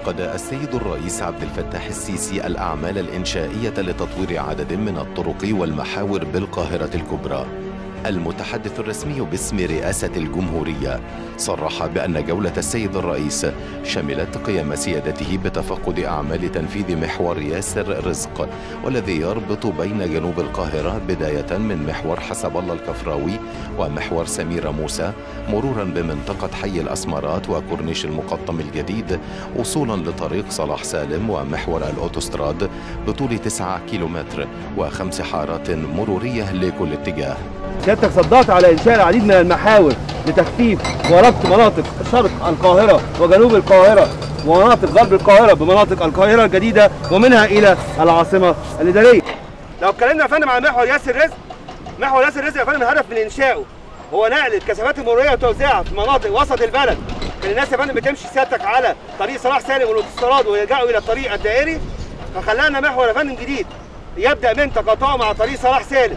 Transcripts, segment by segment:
عقد السيد الرئيس عبد الفتاح السيسي الأعمال الإنشائية لتطوير عدد من الطرق والمحاور بالقاهرة الكبرى المتحدث الرسمي باسم رئاسة الجمهورية صرح بأن جولة السيد الرئيس شملت قيام سيادته بتفقد أعمال تنفيذ محور ياسر رزق والذي يربط بين جنوب القاهرة بداية من محور حسب الله الكفراوي ومحور سميرة موسى مرورا بمنطقة حي الأسمرات وكورنيش المقطم الجديد وصولا لطريق صلاح سالم ومحور الأوتوستراد بطول 9 كيلومتر وخمس حارات مرورية لكل اتجاه سيادتك صدقت على انشاء العديد من المحاور لتخفيف وربط مناطق شرق القاهره وجنوب القاهره ومناطق غرب القاهره بمناطق القاهره الجديده ومنها الى العاصمه الاداريه. لو اتكلمنا يا فندم عن محور ياسر رزق محور ياسر رزق يا فندم الهدف من انشائه هو نقل الكثافات المروريه وتوزيعها في مناطق وسط البلد كان الناس يا فندم بتمشي سيادتك على طريق صلاح سالم والاوتوستراد ويرجعوا الى الطريق الدائري فخلانا محور يا فندم جديد يبدا من تقاطعه مع طريق صلاح سالم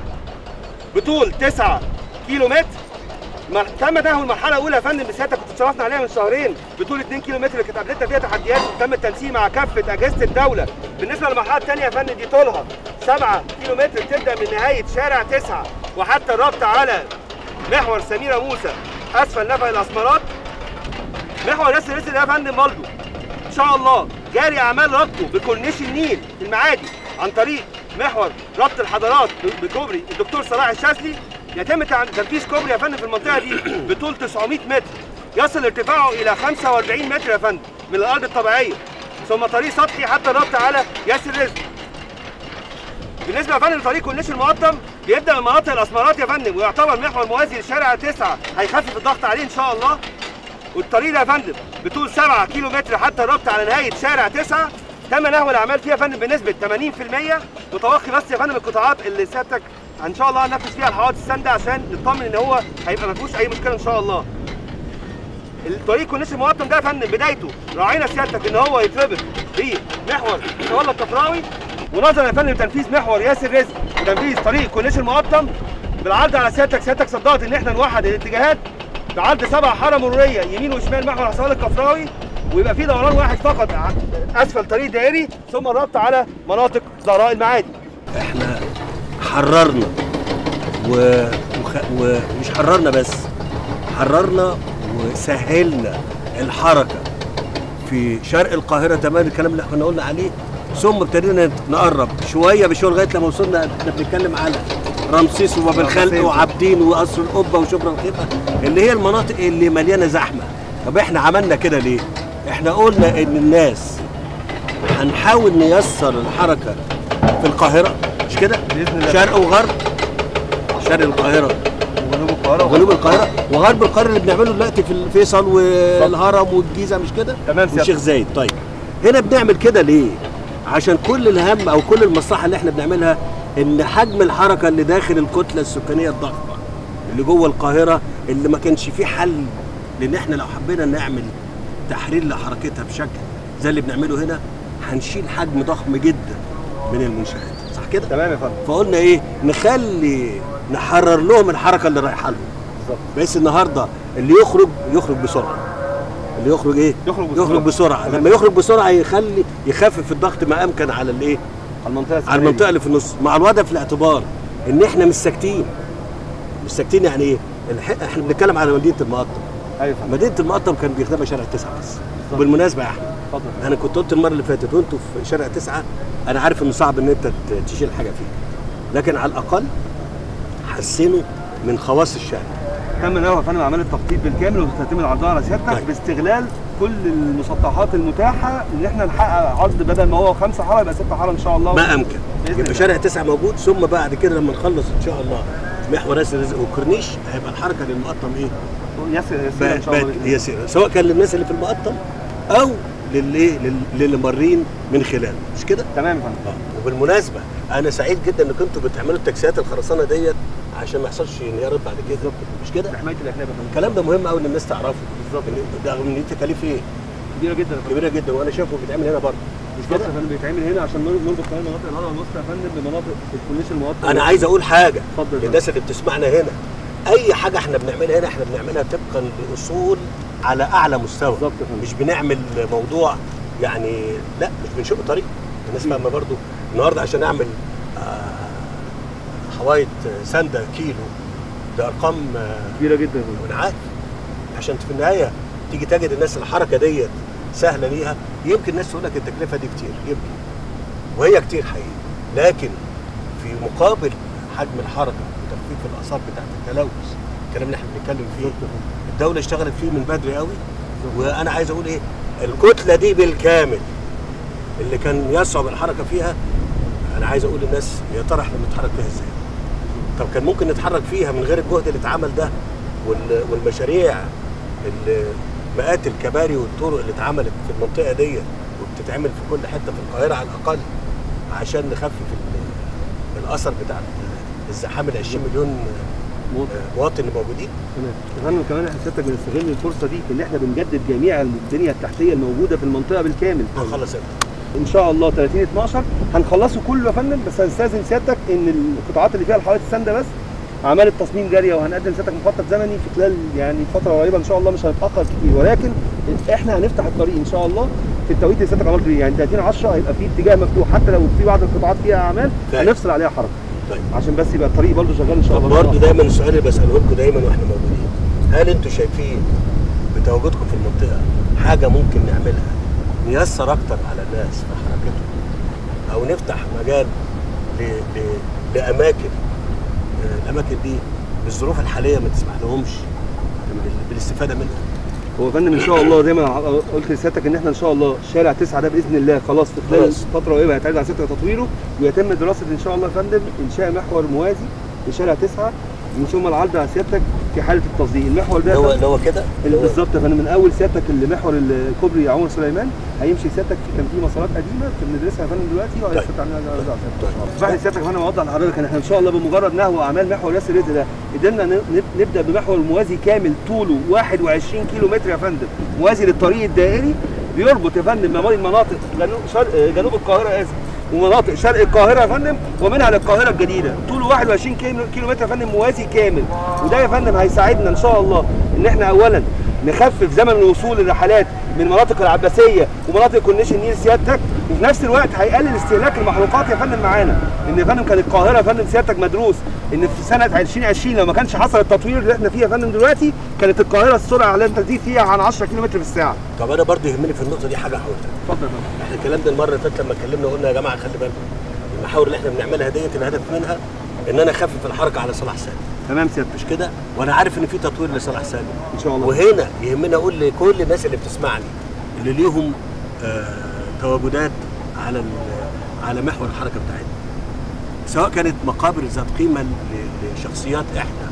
بطول 9 كيلو متر ما- تم تأهل المرحلة الأولى يا فندم بسيادتك كنت اتشرفنا عليها من شهرين بطول 2 كيلو متر اللي كانت قابلتنا فيها تحديات وتم التنسيق مع كافة أجهزة الدولة. بالنسبة للمرحلة الثانية يا فندم دي طولها 7 كيلو متر تبدأ من نهاية شارع 9 وحتى الربط على محور سميرة موسى أسفل نفق الأسمرات. محور ياسر رزق ده يا فندم برضه ان شاء الله جاري اعمال ربطه بكورنيش النيل في المعادي عن طريق محور ربط الحضارات ب- بكوبري الدكتور صلاح الشاذلي يتم تع- تنفيذ كوبري يا فندم في المنطقه دي بطول 900 متر يصل ارتفاعه الى 45 متر يا فندم من الارض الطبيعيه ثم طريق سطحي حتى الربط على ياسر رزق بالنسبه يا فندم لطريق كورنيش المقطم بيبدا من مناطق الاسمرات يا فندم ويعتبر محور موازي لشارع 9 هيخفف الضغط عليه ان شاء الله والطريق ده يا فندم بطول 7 كيلو متر حتى الربط على نهايه شارع 9 تم نهو الاعمال فيها يا فندم بنسبه 80% متوقي بس يا فندم القطاعات اللي سيادتك ان شاء الله هننفذ فيها الحوادث السانده عشان نطمن ان هو هيبقى ما فيهوش اي مشكله ان شاء الله. الطريق كورنيش المقطم ده يا فندم بدايته راعينا سيادتك ان هو يتربط بمحور والله الكفراوي ونظرا يا فندم لتنفيذ محور ياسر رزق وتنفيذ طريق كورنيش المقطم بالعرض على سيادتك سيادتك صدقت ان احنا نوحد الاتجاهات بعرض سبع حاره مروريه يمين وشمال محور حسن الكفراوي ويبقى في دوران واحد فقط ع- اسفل طريق دائري ثم الربط على مناطق زهراء المعادي احنا حررنا و... وخ... ومش حررنا بس حررنا وسهلنا الحركه في شرق القاهره تمام الكلام اللي احنا كنا قلنا عليه ثم ابتدينا نقرب شويه بشويه لغايه لما وصلنا احنا بنتكلم على رمسيس وباب الخلق رمسيس. وعابدين وقصر القبه وشبرا الخيمه اللي هي المناطق اللي مليانه زحمه طب احنا عملنا كده ليه؟ احنا قلنا ان الناس هنحاول نيسر الحركه في القاهره مش كده؟ بإذن الله. شرق وغرب شرق القاهره وجنوب القاهره وجنوب القاهره وغرب القاهره اللي بنعمله دلوقتي في الفيصل والهرم والجيزه مش كده؟ تمام سيادة. والشيخ زايد طيب هنا بنعمل كده ليه؟ عشان كل الهم او كل المصلحه اللي احنا بنعملها ان حجم الحركه اللي داخل الكتله السكانيه الضخمه اللي جوه القاهره اللي ما كانش فيه حل لان احنا لو حبينا نعمل تحرير لحركتها بشكل زي اللي بنعمله هنا هنشيل حجم ضخم جدا من المنشآت صح كده؟ تمام يا فندم فقلنا ايه نخلي نحرر لهم الحركه اللي رايحه لهم بالظبط بحيث النهارده اللي يخرج يخرج بسرعه اللي يخرج ايه يخرج بسرعة. يخرج بسرعه لما يخرج بسرعه يخلي يخفف الضغط ما امكن على الايه على المنطقه على السكنية المنطقه دي. اللي في النص مع الوضع في الاعتبار ان احنا مش ساكتين مش ساكتين يعني ايه الح- احنا بنتكلم على مدينه المقطم ايوه يا فندم مدينه المقطم كان بيخدمها شارع تسعه بس وبالمناسبه يا احمد اتفضل انا كنت قلت المره اللي فاتت وانتوا في شارع تسعه انا عارف انه صعب ان انت ت- تشيل حاجه فيه لكن على الاقل حسنوا من خواص الشارع تم نوع يا فندم اعمال التخطيط بالكامل وتتم العرض على سيادتك طيب. باستغلال كل المسطحات المتاحه ان احنا نحقق عرض بدل ما هو خمسه حاره يبقى سته حاره ان شاء الله ما امكن بإذن يبقى الله. شارع تسعه موجود ثم بعد كده لما نخلص ان شاء الله محور ياسر رزق والكورنيش هيبقى الحركه للمقطم ايه؟ ياسر ياسر بقت ان شاء الله بقت بإذن الله. يسيره سواء كان للناس اللي في المقطم او للايه لل- للي مارين من خلاله مش كده؟ تمام يا فندم اه وبالمناسبه انا سعيد جدا انكم انتوا بتعملوا التاكسيات الخرسانه ديت عشان ما يحصلش انهيارات بعد كده مش كده؟ لحمايه الاكلاب يا فندم الكلام ده مهم قوي ان الناس تعرفه بالظبط. إن- ده من دي تكاليف ايه؟ كبيره جدا يا فندم كبيره جدا وانا شايفه بيتعمل هنا برضه مش بالظبط كده؟ يا فندم بيتعمل هنا عشان نر- نربط كمان مناطق الهرم الوسطى يا فندم بمناطق الكورنيش الموطن انا عايز اقول حاجه اتفضل يا للناس اللي بتسمعنا هنا اي حاجه احنا بنعملها هنا احنا بنعملها طبقا لاصول على اعلى مستوى بالظبط يا فندم. مش بنعمل موضوع يعني لا مش بنشق طريق الناس فاهمه برضو النهارده عشان اعمل آه، حوايط سنده كيلو ده ارقام آه، كبيره جدا يا فندم. وانا عارف عشان في النهايه تيجي تجد الناس الحركه ديت سهله ليها يمكن الناس تقول لك التكلفه دي كتير يمكن وهي كتير حقيقي لكن في مقابل حجم الحركه وتخفيف الاثار بتاعت التلوث الكلام اللي احنا بنتكلم فيه الدوله اشتغلت فيه من بدري قوي وانا عايز اقول ايه الكتله دي بالكامل اللي كان يصعب الحركه فيها انا عايز اقول للناس يا ترى احنا بنتحرك فيها ازاي طب كان ممكن نتحرك فيها من غير الجهد اللي اتعمل ده وال- والمشاريع اللي مئات الكباري والطرق اللي اتعملت في المنطقه ديت وبتتعمل في كل حته في القاهره على الاقل عشان نخفف ال- الاثر بتاع الزحام ال 20 مليون مواطن. مواطن اللي موجودين تمام يا فندم كمان احنا سيادتك بنستغل الفرصه دي في ان احنا بنجدد جميع البنيه التحتيه الموجوده في المنطقه بالكامل هنخلص امتى؟ ان شاء الله 30 12 هنخلصه كله يا فندم بس هنستاذن سيادتك ان القطاعات اللي فيها الحوائط السانده بس اعمال التصميم جاريه وهنقدم سيادتك مخطط زمني في خلال يعني فتره قريبه ان شاء الله مش هنتاخر كتير ولكن احنا هنفتح الطريق ان شاء الله في التوقيت اللي سيادتك عملته بيه يعني 30 10 هيبقى في اتجاه مفتوح حتى لو في بعض القطاعات فيها اعمال طيب. هنفصل عليها حركه طيب عشان بس يبقى الطريق برضه شغال ان شاء طب الله برضه دايما السؤال اللي بساله لكم دايما واحنا موجودين هل انتوا شايفين بتواجدكم في المنطقه حاجه ممكن نعملها نيسر اكتر على الناس في حركتهم او نفتح مجال ل... ل... لاماكن آه، الاماكن دي بالظروف الحاليه ما تسمح لهمش بال- بالاستفاده منها هو يا فندم ان شاء الله زي ما قلت لسيادتك ان احنا ان شاء الله شارع تسعه ده باذن الله خلاص في خلال خلاص. فتره قريبه هيتعرض على سيادتك تطويره ويتم دراسه ان شاء الله يا فندم انشاء محور موازي لشارع تسعه من ثم العرض على سيادتك في حاله التصديق المحور ده اللي يا هو فندم- اللي هو كده اللي بالظبط يا فندم من اول سيادتك اللي محور الكوبري عمر سليمان هيمشي سيادتك في كان في مسارات قديمه بندرسها يا فندم دلوقتي وهيثبت عليها على سيادتك اسمح لي سيادتك يا فندم اوضح لحضرتك ان احنا ان شاء الله بمجرد نهو اعمال محور ياسر رزق ده قدرنا ن- نب- نبدا بمحور موازي كامل طوله 21 كيلو متر يا فندم موازي للطريق الدائري بيربط يا فندم ما بين مناطق جنوب شرق جنوب القاهره اسف ومناطق شرق القاهره يا فندم ومنها للقاهره الجديده طوله 21 كيلو كيلو متر يا فندم موازي كامل وده يا فندم هيساعدنا ان شاء الله ان احنا اولا نخفف زمن الوصول للرحلات من مناطق العباسيه ومناطق كورنيش النيل سيادتك وفي نفس الوقت هيقلل استهلاك المحروقات يا فندم معانا ان يا فندم كان القاهره يا فندم سيادتك مدروس ان في سنه 2020 لو ما كانش حصل التطوير اللي احنا فيه يا فندم دلوقتي كانت القاهره السرعه اللي انت تزيد فيها عن 10 كيلو متر في الساعه طب انا برضه يهمني في النقطه دي حاجه هقولها اتفضل يا فندم احنا الكلام ده المره اللي فاتت لما اتكلمنا قلنا يا جماعه خلي بالكم المحاور اللي احنا بنعملها ديت الهدف منها ان انا اخفف الحركه على صلاح سالم تمام سيادتك مش كده وانا عارف ان في تطوير لصلاح سالم ان شاء الله وهنا يهمني اقول لكل الناس اللي بتسمعني اللي ليهم آه تواجدات على ال- على محور الحركه بتاعتنا سواء كانت مقابر ذات قيمه ل- لشخصيات احنا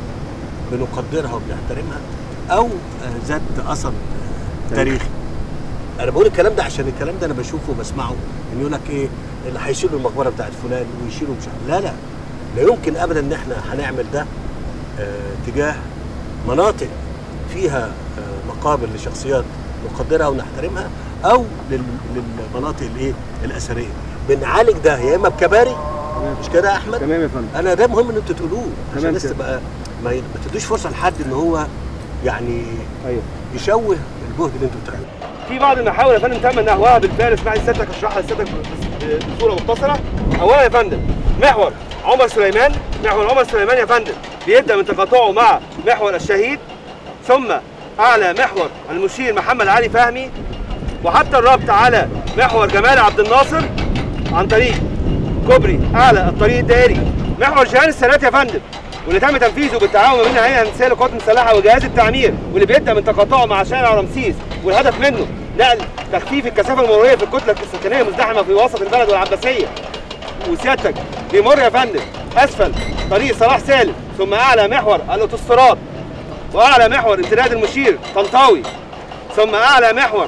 بنقدرها وبنحترمها او آه ذات اثر آه تاريخي انا بقول الكلام ده عشان الكلام ده انا بشوفه وبسمعه ان يقول لك ايه اللي هيشيلوا المقبره بتاعت فلان ويشيلوا مش عارف- لا لا لا يمكن ابدا ان احنا هنعمل ده آه تجاه مناطق فيها آه مقابر لشخصيات نقدرها ونحترمها او لل- للمناطق الايه الاثريه بنعالج ده يا اما بكباري مش كده يا احمد تمام يا فندم انا ده مهم ان انتوا تقولوه عشان تمام الناس كده. تبقى ما ي- ما تدوش فرصه لحد ان هو يعني ايوه يشوه الجهد اللي انتوا بتعملوه في بعض المحاور يا فندم تم نحوها بالفعل اسمح لي سيادتك اشرحها لسيادتك بس- بصوره مختصره اولا يا فندم محور عمر سليمان محور عمر سليمان يا فندم بيبدا من تقاطعه مع محور الشهيد ثم اعلى محور المشير محمد علي فهمي وحتى الربط على محور جمال عبد الناصر عن طريق كوبري اعلى الطريق الدائري محور جهان السادات يا فندم واللي تم تنفيذه بالتعاون ما بين الهيئه الهندسيه للقوات المسلحه وجهاز التعمير واللي بيبدا من تقاطعه مع شارع رمسيس والهدف منه نقل تخفيف الكثافه المروريه في الكتله السكنيه المزدحمه في وسط البلد والعباسيه وسيادتك بيمر يا فندم اسفل طريق صلاح سالم ثم اعلى محور الاوتوستراد واعلى محور امتداد المشير طنطاوي ثم اعلى محور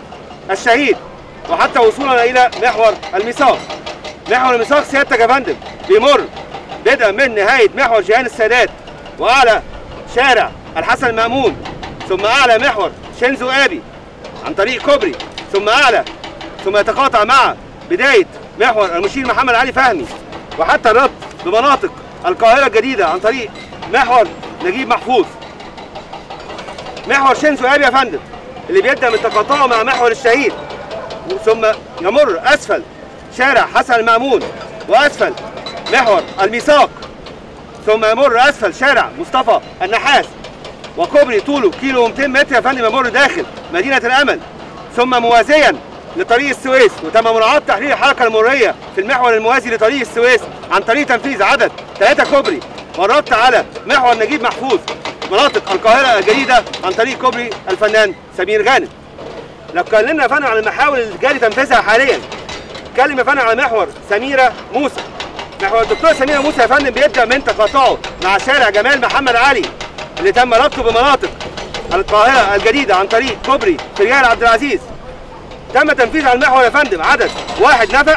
الشهيد وحتى وصولنا الى محور الميثاق محور الميثاق سيادتك يا فندم بيمر بدءا من نهايه محور جهان السادات واعلى شارع الحسن المامون ثم اعلى محور شينزو ابي عن طريق كوبري ثم اعلى ثم يتقاطع مع بدايه محور المشير محمد علي فهمي وحتى الربط بمناطق القاهره الجديده عن طريق محور نجيب محفوظ محور شينزو ابي يا فندم اللي بيبدا من تقاطعه مع محور الشهيد ثم يمر اسفل شارع حسن المأمون واسفل محور الميثاق ثم يمر اسفل شارع مصطفى النحاس وكوبري طوله كيلو 200 متر يا فندم يمر داخل مدينه الامل ثم موازيا لطريق السويس وتم مراعاه تحرير الحركه المروريه في المحور الموازي لطريق السويس عن طريق تنفيذ عدد ثلاثه كوبري والربط على محور نجيب محفوظ مناطق القاهره الجديده عن طريق كوبري الفنان سمير غانم لو اتكلمنا يا فندم عن المحاور اللي جاري تنفيذها حاليا اتكلم يا فندم على محور سميره موسى محور الدكتور سميره موسى يا فندم بيبدا من تقاطعه مع شارع جمال محمد علي اللي تم ربطه بمناطق القاهره الجديده عن طريق كوبري فريال عبد العزيز تم تنفيذ على المحور يا فندم عدد واحد نفق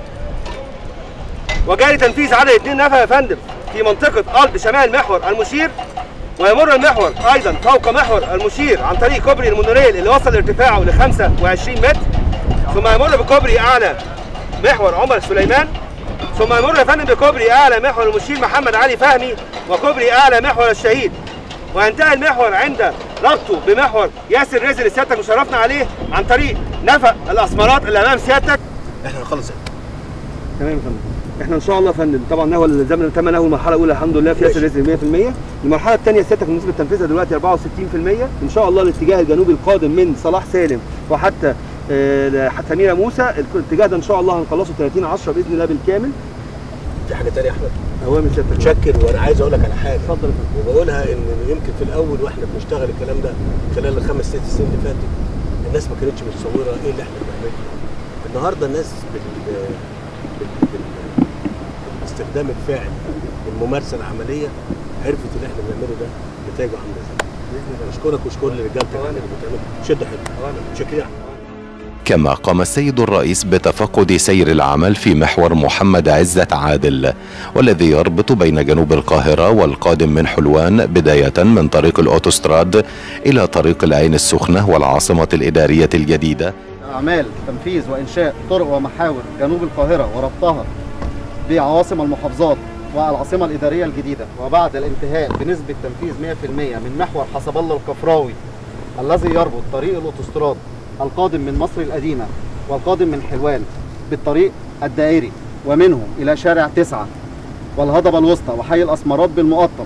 وجاري تنفيذ عدد اثنين نفق يا فندم في منطقه قلب شمال محور المشير ويمر المحور ايضا فوق محور المشير عن طريق كوبري المونوريل اللي وصل ارتفاعه ل 25 متر ثم يمر بكوبري اعلى محور عمر سليمان ثم يمر يا فندم بكوبري اعلى محور المشير محمد علي فهمي وكوبري اعلى محور الشهيد وينتهي المحور عند ربطه بمحور ياسر رزق اللي سيادتك مشرفنا عليه عن طريق نفق الاسمرات اللي امام سيادتك احنا هنخلص تمام يا فندم احنا ان شاء الله يا فندم طبعا هو الزمن تم له المرحله الاولى الحمد لله في ياسر رزق 100% المرحله الثانيه سيادتك نسبه تنفيذها دلوقتي 64% ان شاء الله الاتجاه الجنوبي القادم من صلاح سالم وحتى آه، سميره موسى الاتجاه ده ان شاء الله هنخلصه 30 10 باذن الله بالكامل في حاجه تانية يا احمد اوامر سيادتك متشكر وانا عايز اقول لك على حاجه اتفضل يا فندم وبقولها ان يمكن في الاول واحنا بنشتغل الكلام ده خلال الخمس ست سنين اللي فاتت الناس ما كانتش متصوره ايه اللي احنا بنعمله النهارده الناس بال... بال... بال... بالاستخدام الفاعل والممارسه العمليه عرفت اللي احنا بنعمله ده نتائجه عامله ازاي اشكرك واشكر رجالتك على اللي بتعمله شد حلو شكرا يا أحمد. كما قام السيد الرئيس بتفقد سير العمل في محور محمد عزة عادل والذي يربط بين جنوب القاهرة والقادم من حلوان بداية من طريق الأوتوستراد إلى طريق العين السخنة والعاصمة الإدارية الجديدة أعمال تنفيذ وإنشاء طرق ومحاور جنوب القاهرة وربطها بعواصم المحافظات والعاصمة الإدارية الجديدة وبعد الانتهاء بنسبة تنفيذ 100% من محور حسب الله الكفراوي الذي يربط طريق الأوتوستراد القادم من مصر القديمة والقادم من حلوان بالطريق الدائري ومنه إلى شارع تسعة والهضبة الوسطى وحي الأسمرات بالمقطم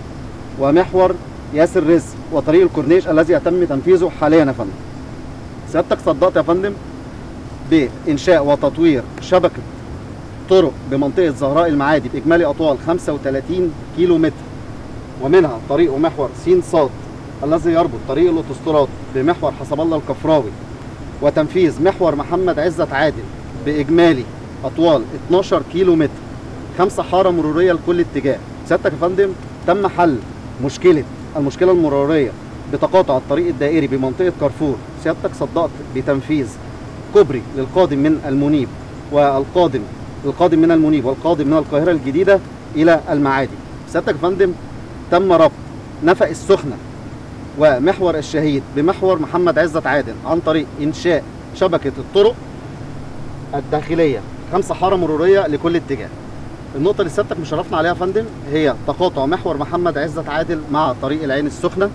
ومحور ياسر رزق وطريق الكورنيش الذي يتم تنفيذه حاليا يا فندم سيادتك صدقت يا فندم بإنشاء وتطوير شبكة طرق بمنطقة زهراء المعادي بإجمالي أطوال 35 كيلو متر ومنها طريق ومحور سين صاد الذي يربط طريق الأوتوستراد بمحور حسب الله الكفراوي وتنفيذ محور محمد عزت عادل بإجمالي أطوال 12 كيلو متر خمسة حارة مرورية لكل اتجاه سيادتك يا فندم تم حل مشكلة المشكلة المرورية بتقاطع الطريق الدائري بمنطقة كارفور سيادتك صدقت بتنفيذ كوبري للقادم من المنيب والقادم القادم من المنيب والقادم من القاهرة الجديدة إلى المعادي سيادتك يا فندم تم ربط نفق السخنة ومحور الشهيد بمحور محمد عزت عادل عن طريق إنشاء شبكة الطرق الداخلية خمسة حارة مرورية لكل اتجاه النقطة اللي سيادتك مشرفنا عليها يا فندم هي تقاطع محور محمد عزت عادل مع طريق العين السخنة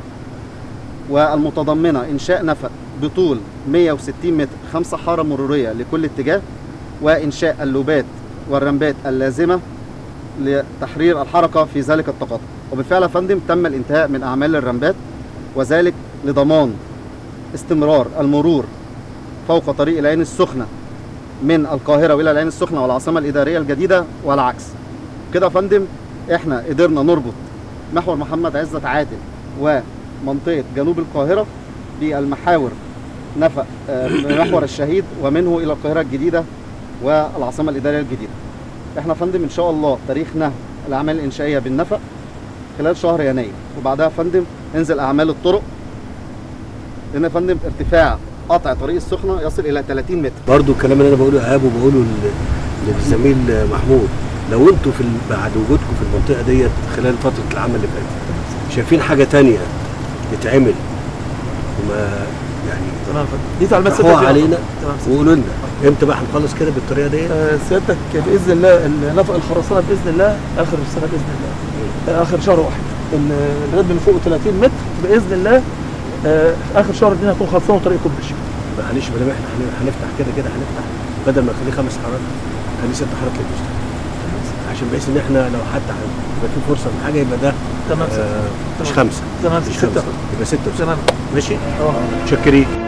والمتضمنة إنشاء نفق بطول 160 متر خمسة حارة مرورية لكل اتجاه وإنشاء اللوبات والرمبات اللازمة لتحرير الحركة في ذلك التقاطع وبالفعل يا فندم تم الانتهاء من أعمال الرمبات وذلك لضمان استمرار المرور فوق طريق العين السخنة من القاهرة إلى العين السخنة والعاصمة الإدارية الجديدة والعكس كده يا فندم احنا قدرنا نربط محور محمد عزت عادل ومنطقة جنوب القاهرة بالمحاور نفق آه، محور الشهيد ومنه إلى القاهرة الجديدة والعاصمة الإدارية الجديدة احنا يا فندم إن شاء الله تاريخ نهي الأعمال الإنشائية بالنفق خلال شهر يناير وبعدها يا فندم انزل أعمال الطرق لأن يا فندم ارتفاع قطع طريق السخنة يصل إلى 30 متر برضو الكلام اللي انا بقوله يا ايهاب وبقوله لل- للزميل محمود لو انتوا في ال- بعد وجودكم في المنطقه ديت خلال فتره العمل اللي فاتت شايفين حاجه تانية تتعمل وما يعني تمام فندم. دي تعليمات تحوها سيادتك علينا تمام سيادتك. وقولوا لنا امتى بقى هنخلص كده بالطريقه ديت آه، سيادتك باذن الله نفق الخرسانه باذن الله اخر السنه باذن الله آه، اخر شهر واحد ال- الرد من فوق 30 متر باذن الله آه، اخر شهر اتنين هيكون خلصان طريق كوبري الشيخ معلش ما دام احنا هن- هنفتح كده كده هنفتح بدل ما نخليه خمس حارات خليه ست حارات للمستقبل عشان بحيث ان احنا لو حتى يبقى في فرصه من حاجه يبقى ده تمام آه مش تمام. خمسه تمام مش ستة خمسه يبقى سته تمام ماشي اه متشكرين